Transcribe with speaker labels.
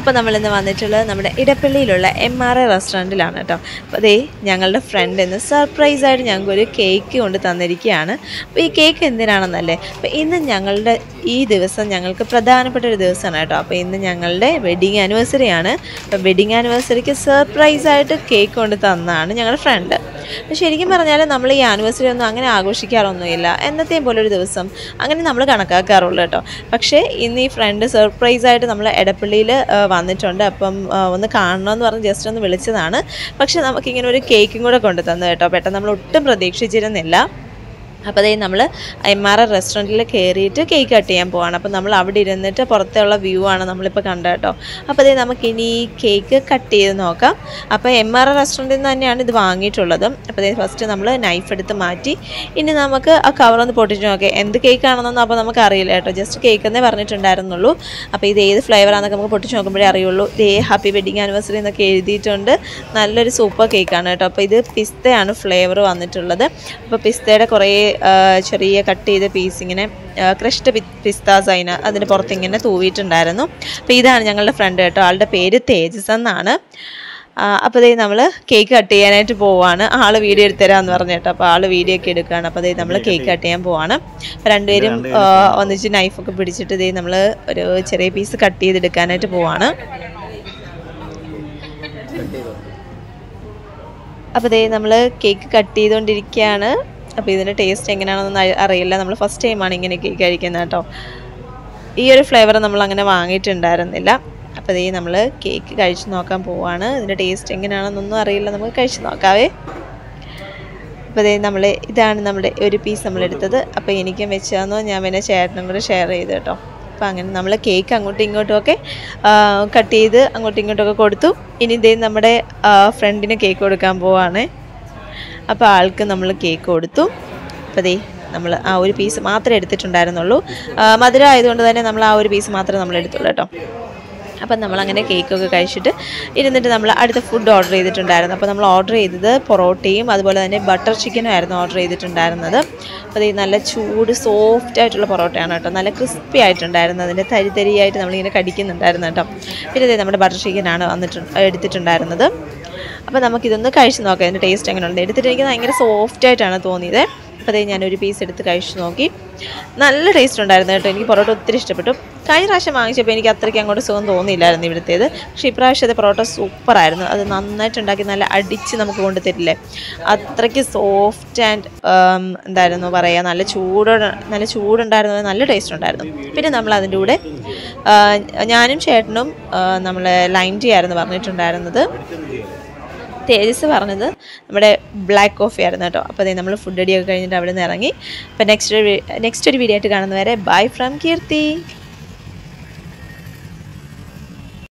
Speaker 1: അപ്പോൾ നമ്മളിന്ന് വന്നിട്ടുള്ളത് നമ്മുടെ ഇടപ്പള്ളിയിലുള്ള എം ആർ എ റെസ്റ്റോറൻറ്റിലാണ് കേട്ടോ അപ്പോൾ അതേ ഞങ്ങളുടെ ഫ്രണ്ട് ഇന്ന് സർപ്രൈസായിട്ട് ഞങ്ങൾക്കൊരു കേക്ക് കൊണ്ട് തന്നിരിക്കുകയാണ് അപ്പോൾ ഈ കേക്ക് എന്തിനാണെന്നല്ലേ അപ്പോൾ ഇന്ന് ഞങ്ങളുടെ ഈ ദിവസം ഞങ്ങൾക്ക് പ്രധാനപ്പെട്ട ഒരു ദിവസമാണ് കേട്ടോ അപ്പോൾ ഇന്ന് ഞങ്ങളുടെ വെഡിങ് ആനിവേഴ്സറി ആണ് അപ്പോൾ വെഡിങ് ആനിവേഴ്സറിക്ക് സർപ്രൈസായിട്ട് കേക്ക് കൊണ്ട് തന്നതാണ് ഞങ്ങളുടെ ഫ്രണ്ട് പക്ഷെ ശരിക്കും പറഞ്ഞാൽ നമ്മൾ ഈ ആനിവേഴ്സറി ഒന്നും അങ്ങനെ ആഘോഷിക്കാറൊന്നുമില്ല എന്നത്തെയും പോലെ ഒരു ദിവസം അങ്ങനെ നമ്മൾ കണക്കാക്കാറുള്ളൂ കേട്ടോ പക്ഷേ ഇന്ന് ഈ ഫ്രണ്ട് സർപ്രൈസായിട്ട് നമ്മൾ എടപ്പള്ളിയിൽ വന്നിട്ടുണ്ട് അപ്പം ആ, ഒന്ന് കാണണമെന്ന് പറഞ്ഞ് ജസ്റ്റ് ഒന്ന് വിളിച്ചതാണ് പക്ഷെ നമുക്കിങ്ങനെ ഒരു കേക്കും കൂടെ കൊണ്ടു തന്നു കേട്ടോ പെട്ടെന്ന് നമ്മൾ ഒട്ടും പ്രതീക്ഷിച്ചിരുന്നില്ല അപ്പോൾ അതേ നമ്മൾ എം ആർ എ റെസ്റ്റോറൻറ്റിൽ കയറിയിട്ട് കേക്ക് കട്ട് ചെയ്യാൻ പോവാണ് അപ്പോൾ നമ്മൾ അവിടെ ഇരുന്നിട്ട് പുറത്തുള്ള വ്യൂ ആണ് നമ്മളിപ്പോൾ കണ്ടത് കേട്ടോ അപ്പോൾ അതേ നമുക്കിനി ഈ കേക്ക് കട്ട് ചെയ്ത് നോക്കാം അപ്പോൾ എം ആർ എ റെസ്റ്റോറൻറ്റിൽ നിന്ന് തന്നെയാണ് ഇത് വാങ്ങിയിട്ടുള്ളത് അപ്പോൾ അതേ ഫസ്റ്റ് നമ്മൾ നൈഫ് എടുത്ത് മാറ്റി ഇനി നമുക്ക് ആ കവറൊന്ന് പൊട്ടിച്ച് നോക്കാം എന്ത് കേക്ക് ആണെന്നൊന്നും അപ്പോൾ നമുക്ക് അറിയില്ല കേട്ടോ ജസ്റ്റ് കേക്ക് എന്നേ പറഞ്ഞിട്ടുണ്ടായിരുന്നുള്ളൂ അപ്പോൾ ഇത് ഏത് ഫ്ലേവറാണെന്നൊക്കെ നമുക്ക് പൊട്ടിച്ച് നോക്കുമ്പോഴേ അറിയുള്ളൂ ഇതേ ഹാപ്പി വെഡിങ് ആനിവേഴ്സറി എന്നൊക്കെ എഴുതിയിട്ടുണ്ട് നല്ലൊരു സൂപ്പർ കേക്കാണ് കേട്ടോ അപ്പോൾ ഇത് പിസ്തയാണ് ഫ്ലേവർ വന്നിട്ടുള്ളത് അപ്പോൾ പിസ്തയുടെ കുറേ ആ, ചെറിയ കട്ട് ചെയ്ത പീസ് ഇങ്ങനെ ക്രഷ്ഡ് പിസ്താസ് അതിന് അതിന് പുറത്ത് ഇങ്ങനെ തൂവിയിട്ടുണ്ടായിരുന്നു അപ്പോൾ ഇതാണ് ഞങ്ങളുടെ ഫ്രണ്ട് കേട്ടോ ആളുടെ പേര് തേജസ് എന്നാണ് അപ്പോൾ ദേ നമ്മൾ കേക്ക് കട്ട് ചെയ്യാനായിട്ട് പോവാണ് ആൾ വീഡിയോ എടുത്തരാന്ന് പറഞ്ഞു കേട്ടോ അപ്പോൾ ആൾ വീഡിയോ ഒക്കെ എടുക്കുകയാണ് അപ്പോൾ ദേ നമ്മൾ കേക്ക് കട്ട് ചെയ്യാൻ പോവാണ് അപ്പോൾ രണ്ടുപേരും ആ, ഒന്നിച്ച് നൈഫൊക്കെ പിടിച്ചിട്ട് ദേ നമ്മൾ ഒരു ചെറിയ പീസ് കട്ട് ചെയ്തെടുക്കാനായിട്ട് പോവാണ് അപ്പോൾ ദേ നമ്മൾ കേക്ക് കട്ട് ചെയ്തുകൊണ്ടിരിക്കുകയാണ് അപ്പോൾ ഇതിൻ്റെ ടേസ്റ്റ് എങ്ങനെയാണെന്ന് അ- അറിയില്ല നമ്മൾ ഫസ്റ്റ് ടൈമാണ് ഇങ്ങനെ കേക്ക് കഴിക്കുന്നത് കേട്ടോ ഈ ഒരു ഫ്ലേവർ നമ്മൾ അങ്ങനെ വാങ്ങിയിട്ടുണ്ടായിരുന്നില്ല അപ്പോൾ ദേ നമ്മൾ കേക്ക് കഴിച്ച് നോക്കാൻ പോവാണ് ഇതിൻ്റെ ടേസ്റ്റ് എങ്ങനെയാണെന്നൊന്നും അറിയില്ല നമുക്ക് കഴിച്ച് നോക്കാവേ അപ്പോൾ ദേ നമ്മൾ ഇതാണ് നമ്മുടെ ഒരു പീസ് നമ്മൾ എടുത്തത് അപ്പോൾ എനിക്കും വെച്ച് തന്നു ഞാൻ പിന്നെ ചേട്ടനും കൂടെ ഷെയർ ചെയ്തു കേട്ടോ അപ്പോൾ അങ്ങനെ നമ്മൾ കേക്ക് അങ്ങോട്ടും ഇങ്ങോട്ടും ഒക്കെ കട്ട് ചെയ്ത് അങ്ങോട്ടും ഇങ്ങോട്ടും ഒക്കെ കൊടുത്തു ഇനി ഇതേ നമ്മുടെ ഫ്രണ്ടിന് കേക്ക് കൊടുക്കാൻ പോവാണ് അപ്പോൾ ആൾക്ക് നമ്മൾ കേക്ക് കൊടുത്തു അപ്പോൾ ദേ നമ്മൾ ആ ഒരു പീസ് മാത്രമേ എടുത്തിട്ടുണ്ടായിരുന്നുള്ളൂ ആ, മധുരം ആയതുകൊണ്ട് തന്നെ നമ്മൾ ആ ഒരു പീസ് മാത്രമേ നമ്മൾ എടുത്തുള്ളൂ കേട്ടോ അപ്പം നമ്മളങ്ങനെ കേക്കൊക്കെ കഴിച്ചിട്ട് ഇരുന്നിട്ട് നമ്മൾ അടുത്ത ഫുഡ് ഓർഡർ ചെയ്തിട്ടുണ്ടായിരുന്നു അപ്പോൾ നമ്മൾ ഓർഡർ ചെയ്തത് പൊറോട്ടയും അതുപോലെ തന്നെ ബട്ടർ ചിക്കനും ആയിരുന്നു ഓർഡർ ചെയ്തിട്ടുണ്ടായിരുന്നത് അപ്പോൾ ഇത് നല്ല ചൂട് സോഫ്റ്റ് ആയിട്ടുള്ള പൊറോട്ടയാണ് കേട്ടോ നല്ല ക്രിസ്പി ആയിട്ടുണ്ടായിരുന്നു അതിൻ്റെ തരി തരിയായിട്ട് നമ്മളിങ്ങനെ കടിക്കുന്നുണ്ടായിരുന്നു കേട്ടോ പിന്നെ ഇത് നമ്മുടെ ബട്ടർ ചിക്കനാണ് വന്നിട്ട് എടുത്തിട്ടുണ്ടായിരുന്നത് അപ്പോൾ നമുക്കിതൊന്ന് കഴിച്ച് നോക്കാം ഇതിൻ്റെ ടേസ്റ്റ് എങ്ങനെയുണ്ട് എടുത്തിട്ട് എനിക്ക് ഭയങ്കര സോഫ്റ്റ് ആയിട്ടാണ് തോന്നിയത് അപ്പോൾ അതേ ഞാനൊരു പീസ് എടുത്ത് കഴിച്ച് നോക്കി നല്ല ടേസ്റ്റ് ഉണ്ടായിരുന്നു കേട്ടോ എനിക്ക് പൊറോട്ട ഒത്തിരി ഇഷ്ടപ്പെട്ടു കഴിഞ്ഞ പ്രാവശ്യം വാങ്ങിച്ചപ്പോൾ എനിക്ക് അത്രയ്ക്ക് അങ്ങോട്ട് സുഖം തോന്നിയില്ലായിരുന്നു ഇവിടുത്തേത് പക്ഷേ ഇപ്രാവശ്യത്തെ പൊറോട്ട സൂപ്പറായിരുന്നു അത് നന്നായിട്ട് ഉണ്ടാക്കി നല്ല അടിച്ച് നമുക്ക് കൊണ്ടുതരില്ലേ അത്രയ്ക്ക് സോഫ്റ്റ് ആൻഡ് എന്തായിരുന്നു പറയുക നല്ല ചൂടോടെ നല്ല ചൂടുണ്ടായിരുന്നു നല്ല ടേസ്റ്റ് ഉണ്ടായിരുന്നു പിന്നെ നമ്മൾ അതിൻ്റെ കൂടെ ആ, ഞാനും ചേട്ടനും നമ്മൾ ലൈം ടീ ആയിരുന്നു പറഞ്ഞിട്ടുണ്ടായിരുന്നത് തേജസ് പറഞ്ഞത് നമ്മുടെ ബ്ലാക്ക് കോഫി ആയിരുന്നു കേട്ടോ അപ്പോൾ അതേ നമ്മൾ ഫുഡ് അടിയൊക്കെ കഴിഞ്ഞിട്ട് അവിടെ നിന്ന് ഇറങ്ങി അപ്പോൾ നെക്സ്റ്റ് നെക്സ്റ്റ് ഒരു വീഡിയോ ആയിട്ട് കാണുന്നവരെ ബൈ ഫ്രം കീർത്തി